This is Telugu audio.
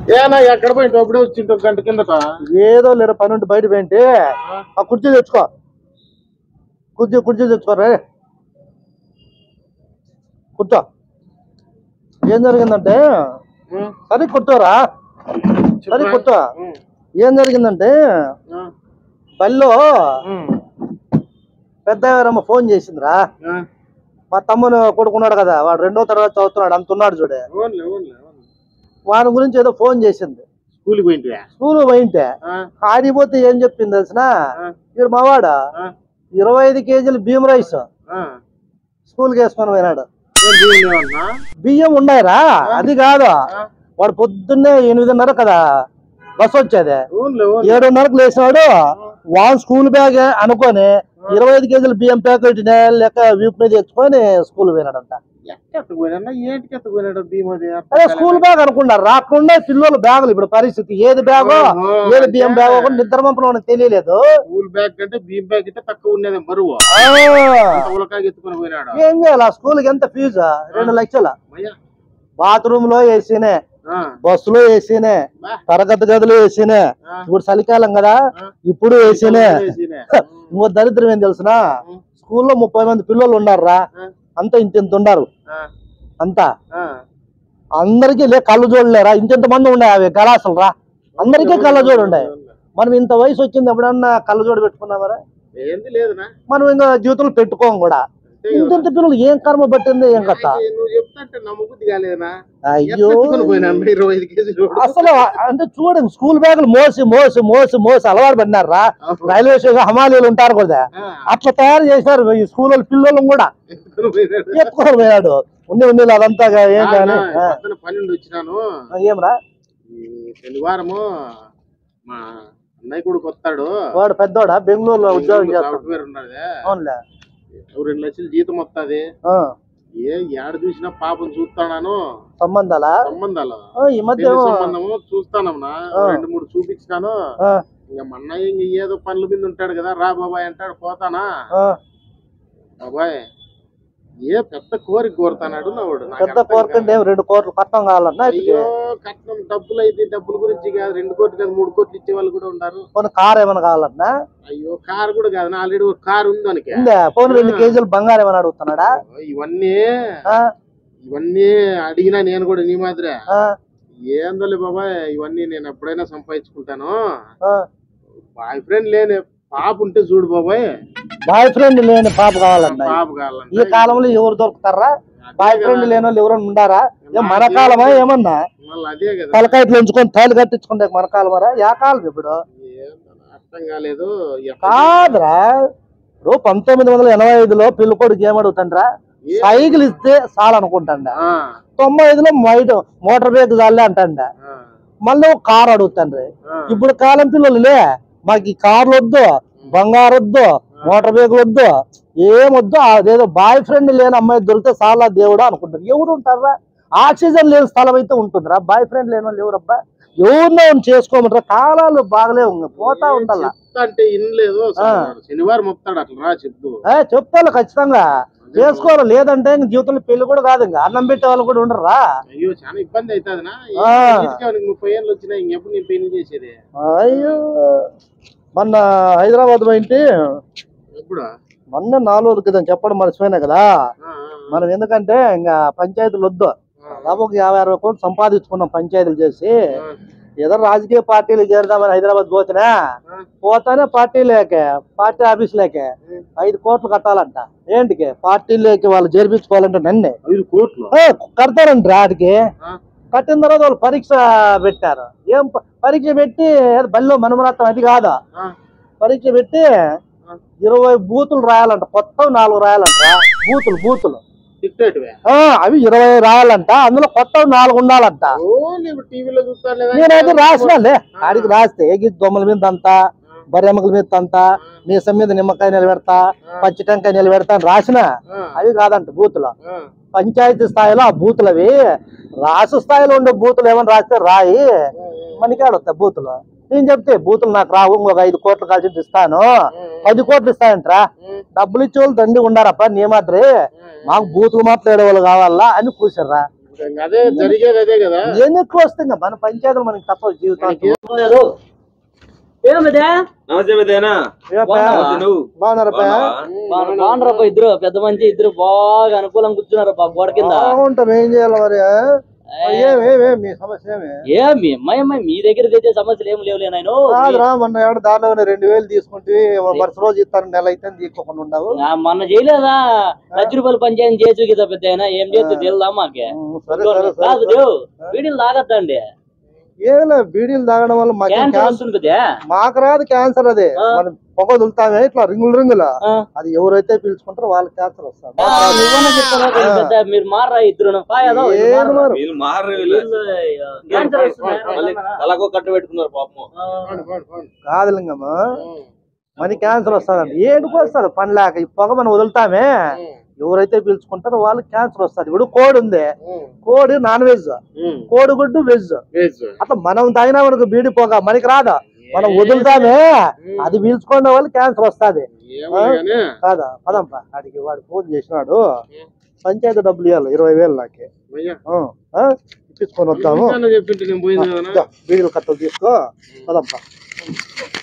ఏనా ఎక్కడ పోయింటి అప్పుడే వచ్చింటావు గంట కిందట ఏదో లేరు పని ఉంటే బయట పోయింటి ఆ కుర్చీ తెచ్చుకో కుర్చీ కుర్చీ తెచ్చుకో రే కూర్చో ఏం జరిగిందంటే ఉం, సరే కూర్చోరా సరే చెప్పరా? కూర్చో ఉం, ఏం జరిగిందంటే ఆ, బల్లో ఉం, పెద్ద ఎవరమ్మ ఫోన్ చేసిందిరా ఆ, మా తమ్ముడు కొడుకున్నాడు కదా వాడు రెండో తరగతి చదువుతున్నాడు అంత ఉన్నాడు చూడే ఓన్లే ఓన్లే ఓన్లే. వాని గురించి ఏదో ఫోన్ చేసింది స్కూల్కి పోయింటివా స్కూల్ పోయింటే ఆ, ఆడిపోతే ఏం చెప్పింది తెలిసిన ఆ, వీడు మావాడ ఆ, ఇరవై ఐదు కేజీలు బియ్యం రైస్ ఆ. స్కూల్కి వేసుకొని పోయినాడు ఏం బియ్యం లేవన్నా? బియ్యం ఉన్నాయిరా అది కాదు ఆ, వాడు పొద్దున్నే ఎనిమిదిన్నర కదా బస్ వచ్చేది ఓన్లే ఓన్లే. ఏడున్నరకు లేచినాడు వాన్ స్కూల్ బ్యాగ్ అనుకొని ఇరవై ఐదు కేజీలు బియ్యం ప్యాకెట్ లెక్క వీపు మీద ఎత్తుకొని స్కూల్ పోయినాడంట ఎక్కడ ఎత్తుకుపోయినా ఏంటికి ఎత్తుకుపోయినాడు బియ్యం అది అదే స్కూల్ బ్యాగ్ అనుకున్నారు రాకుండా పిల్లలు బ్యాగులు ఇప్పుడు పరిస్థితి ఏది బ్యాగో ఓహో, ఏది బియ్యం అంటే బ్యాగో కూడా నిద్ర పంపడం తెలియలేదు స్కూల్ బ్యాగ్ కంటే బియ్యం బ్యాగ్ అయితే తక్కువ ఉన్నది బరువు ఆ, ఉలకాయ ఎత్తుకుని పోయినాడు ఏం చేయాలి స్కూల్ కి ఎంత ఫీజు రెండు లక్షల మయ్యా. బాత్రూమ్ లో ఏసీనే ఆ, బస్సులో ఏసీనే బా. తరగతి గదిలో ఏసీనే ఆ, ఇప్పుడు చలికాలం కదా ఆ. ఇప్పుడు ఏసీనే వేసినే. ఇంకో దరిద్రం ఏం తెలిసిన ఉం. స్కూల్లో ముప్పై మంది పిల్లలు ఉన్నారా ఆ, అంతా ఇంత ఇంత ఉన్నారు ఆ, అంతా ఆ. అందరికీ లే కళ్ళు చూడలేరా ఇంత మంది ఉన్నాయి అవి గలాసులు రా అందరికీ కళ్ళ జోడు ఉన్నాయి మనం ఇంత వయసు వచ్చింది ఎప్పుడన్నా కళ్ళ జోడు పెట్టుకున్నామరా ఏంది లేదునా మనం ఇంకా జీవితంలో పెట్టుకోం కూడా అంతే ఇంత కదా. ఇంత పిల్లలు ఏం కర్మ పట్టింది ఏం కథ అయితే నువ్వు చెప్తాంటే నమ్మబుద్ధి కాలేదునా అయ్యో ఎత్తుకుని పోయినా ఇరవై ఐదు కేజీలు అసలు అంటే చూడండి స్కూల్ బ్యాగులు మోసి మోసి మోసి మోసి అలవాటు పడినారా రైల్వే స్టేషన్ హమాలీలు ఉంటారు కదా ఆ, అట్లా తయారు చేశారు ఈ స్కూల్ పిల్లలు కూడా ఎత్తుకుని పోయినాడు ఎత్తుకొని పోయాడు ఉన్ని ఉన్ని అదంతా ఏం కానీ ఆ, పొద్దున పన్నెండు వచ్చినాను ఏమరా ఈ శనివారము మా అన్నయ్య కొడుకు వస్తాడు వాడు పెద్దోడా బెంగళూరులో ఉద్యోగం చేస్తాడు సాఫ్ట్వేర్ ఉన్నది అవునులే ఓ రెండు లక్షలు జీతం వస్తుంది ఆ, ఏ ఏడ చూసినా పాపం చూస్తాను సంబంధాలా సంబంధాలు ఆ, ఈ మధ్య పెళ్లి ఏమో, సంబంధము చూస్తానమ్మా ఆ. రెండు మూడు చూపించినాను ఆ, ఇంకా మా అన్నయ్య ఇంక ఏదో పనుల మీద ఉంటాడు కదా రా బాబాయ్ అంటాడు పోతానా ఆ, బాబాయ్ ఏ పెద్ద కోరిక కోరుతానాడు నావాడు నాకు పెద్ద అర్థం కోరకండి కాదు. ఏం రెండు కోట్లు కట్టం కావాలన్నా అయ్యో కట్నం డబ్బులు అయితే డబ్బుల గురించి కాదు రెండు కోట్లు కాదు మూడు కోట్లు ఇచ్చే వాళ్ళు కూడా ఉన్నారు పోనీ కార్ ఏమైనా కావాలన్నా అయ్యో కారు కూడా కాదు ఆల్రెడీ ఒక కారు ఉంది దానికి ఉందే పోనీ రెండు కేజీలు బంగారం ఏమైనా అడుగుతున్నాడా ఇవన్నీ ఆ, ఇవన్నీ అడిగినా నేను కూడా నీ మాదిరే ఆ, ఏందోలే బాబాయ్ ఇవన్నీ నేను ఎప్పుడైనా సంపాదించుకుంటాను ఆ. బాయ్ ఫ్రెండ్ లేని పాప ఉంటే చూడు బాబాయ్ బాయ్ ఫ్రెండ్ లేని పాప కావాలన్నా పాప ఈ కావాలంటే కాలంలో ఎవరు దొరుకుతారా అదే బాయ్ కదా. ఫ్రెండ్ లేని వాళ్ళు ఎవరైనా ఉండారా ఏం మన నాకేం కాలమా ఏమన్నా మళ్ళీ అదే కదా తలకాయట్లు ఉంచుకొని తాళ్ళు కట్టించుకుంటే మన కాలమరా యా కాలం ఇప్పుడు ఏందో అర్థం కాలేదు ఎప్పటి- కాదురా ఇప్పుడు పంతొమ్మిది వందల ఎనభై ఐదులో పిల్లకొడుకు ఏమడుగుతాండ్రా ఏ- సైకిల్ ఇస్తే చాలనుకుంటాండ ఆ, తొంభై ఐదులో మైట్ మోటార్ బైక్ చాలే అంటాండ ఆ, మళ్ళీ ఒక కార్ అడుగుతాండ్రి ఆ. ఇప్పుడు కాలం పిల్లలులే మాకు ఈ కార్లు వద్దు బంగారు వద్దు మోటార్ బైకులు వద్దు ఏమొద్దు అదేదో బాయ్ ఫ్రెండ్ లేని అమ్మాయి దొరికితే చాలా దేవుడు అనుకుంటారు ఎవరు ఉంటారా ఆక్సిజన్ లేని స్థలం అయితే ఉంటుందిరా బాయ్ ఫ్రెండ్ లేని వాళ్ళు ఎవరబ్బా ఎవరినో ఒకరిని చేసుకోమంటారా కాలాలు బాగలే ఉంది పోతా ఉండాల చెప్తా అంటే ఇనలేదు శనివారం వస్తాడు అట్లా రా చెప్తూ ఏ చెప్తాను ఖచ్చితంగా చేసుకోవాలి లేదంటే ఇంక జీవితంలో పెళ్లి కూడా కాదు ఇంకా అన్నం పెట్టే వాళ్ళు కూడా ఉండరా అయ్యో చాలా ఇబ్బంది అవుతుందినా ఆ. ముప్పై ఏళ్ళు వచ్చినా ఇంకెప్పుడు నేను పెళ్లి చేసేది అయ్యో మొన్న హైదరాబాద్ పోయింటి ఎప్పుడు మొన్న నాలుగు రోజుల క్రితం చెప్పడం మర్చిపోయినా కదా ఆ, ఆ, మనం ఎందుకంటే ఇంకా పంచాయతీలు వద్దు ఆ, దాదాపు ఒక యాభై అరవై కోట్లు సంపాదించుకున్నాం పంచాయతీలు చేసి ఆ, ఏదో రాజకీయ పార్టీలు చేరదామని హైదరాబాద్ పోతేనే ఆ. పోతానే పార్టీ లేకే పార్టీ ఆఫీస్ లేకే ఐదు కోట్లు కట్టాలంట ఏంటికి పార్టీలోకి వాళ్ళు చేర్పించుకోవాలంటే నన్నే ఐదు కోట్లు ఏ, కడతారంట వాటికి ఆ, కట్టిన తర్వాత వాళ్ళు పరీక్ష పెట్టారు ఏం ప- పరీక్ష పెట్టి ఏదో బల్లో మనమరాత్రం అది కాదా ఆ, పరీక్ష పెట్టి ఇరవై బూతులు రాయాలంట కొత్త నాలుగు రాయాలంట బూతులు బూతులు తిట్టేటివే ఆ, అవి ఇరవై రాయాలంట అందులో కొత్త నాలుగు ఉండాలంట ఓ నువ్వు టీవీలో చూస్తాను లేదా నేనైతే రాసినాలే ఆడికి రాస్తే ఎగి దొమ్మల మీద అంతా బర్రెమ్మకల మీద తంతా మీసం మీద నిమ్మకాయ నిలబెడతా పచ్చి టెంకాయ నిలబెడతా అని రాసిన ఆ, అవి కాదంట బూతులు ఆ, పంచాయతీ స్థాయిలో ఆ బూతులు అవి రాష్ట్ర స్థాయిలో ఉండే బూతులు ఏమని రాస్తే రాయి మనకాడ వస్తాయి బూతులు నేను చెప్తే బూతులు నాకు రావు ఇంకొక ఐదు కోట్లు కలిసి ఇస్తాను పది కోట్లు ఇస్తాయంట్రా డబ్బులు ఇచ్చే వాళ్ళు దండి ఉండారప్ప నీ మాత్రే మాకు బూతులు మాట్లాడే వాళ్ళు కావాలా అని కూర్చోర్రా ఇంకా అదే జరిగేది అదే కదా ఎన్ని ఎక్కువ వస్తాయి ఇంకా మన పంచాయతీలు మనకి తప్పదు జీవితానికి ఏమిదే నమస్తే పెద్దనా బాగున్నావా? నువ్వు బాగున్నారప్ప బాగున్నారప్ప ఇద్దరు పెద్ద మంచి ఇద్దరు బాగా అనుకూలంగా కూర్చున్నారప్ప గోడ కింద బాగుంటాం ఏం చేయాలి మరి ఆ? మరి ఏం ఏం ఏం మీ సమస్య ఏమి ఏమి అమ్మాయి మీ దగ్గర తెచ్చే సమస్యలు ఏం లేవులే నాయను కాదురా మొన్న ఏడు దానిలో రెండు వేలు తీసుకుంటే వరుస రోజు ఇస్తాను నెల అయితే తీసుకోకుండా ఉండవు ఆ, మొన్న చేయలేదా లక్ష రూపాయలు పంచాయతీ చేయొచ్చు కదా పెద్ద ఆయన ఏం చేస్తే తెలుదా మాకే ఉమ్, సరే సరే సరే కాదు దేవు వీడిని తాగద్దండి ఏలే బీడీలు తాగడం వల్ల మాకు క్యాన్సర్ క్యాన్సర్ వస్తుంది పెద్ద మాకు రాదు క్యాన్సర్ అది ఆ. మనం పొగ వదులుతామే ఇట్లా రింగులు రింగుల ఆ. అది ఎవరైతే పీల్చుకుంటారో వాళ్ళకి క్యాన్సర్ వస్తుంది ఆ, నువ్వన్నా చెప్తావా కదా పెద్ద మీరు మారా ఇద్దరు పాయదో ఏం మరి వీళ్ళు మారు క్యాన్సర్ వస్తుంది మళ్ళీ తలకో కట్టు పెట్టుకున్నారు పాపం పోండి, పోండి, పోండి. కాదు లింగమ్మ ఉమ్, మనకి క్యాన్సర్ వస్తుంది ఏడుకు వస్తుంది పని లేక ఈ పొగ మనం వదులుతామే ఉమ్, ఎవరైతే పీల్చుకుంటారో వాళ్ళకి క్యాన్సర్ వస్తుంది ఇప్పుడు కోడి ఉంది ఉమ్, కోడి నాన్ వెజ్ ఉమ్. కోడిగుడ్డు వెజ్ వేసు. అట్లా మనం తాగినా మనకు బీడి పొగ మనకి రాదా మనం వదులుతామే అది పీల్చుకునే వాళ్ళు క్యాన్సర్ వస్తుంది ఏమో గానీ, కాదా పదంపా అడిగి వాడు ఫోన్ చేసినాడు పంచాయతీ డబ్బులు ఇవ్వాలి ఇరవై వేలు నాకే అయ్యా, ఆ, ఆ, ఇప్పించుకొని వద్దాము ఇంకన్నా చెప్పింటే నేను పోయింది కదా దా, బీడీలు కట్టలు తీసుకో పదంపా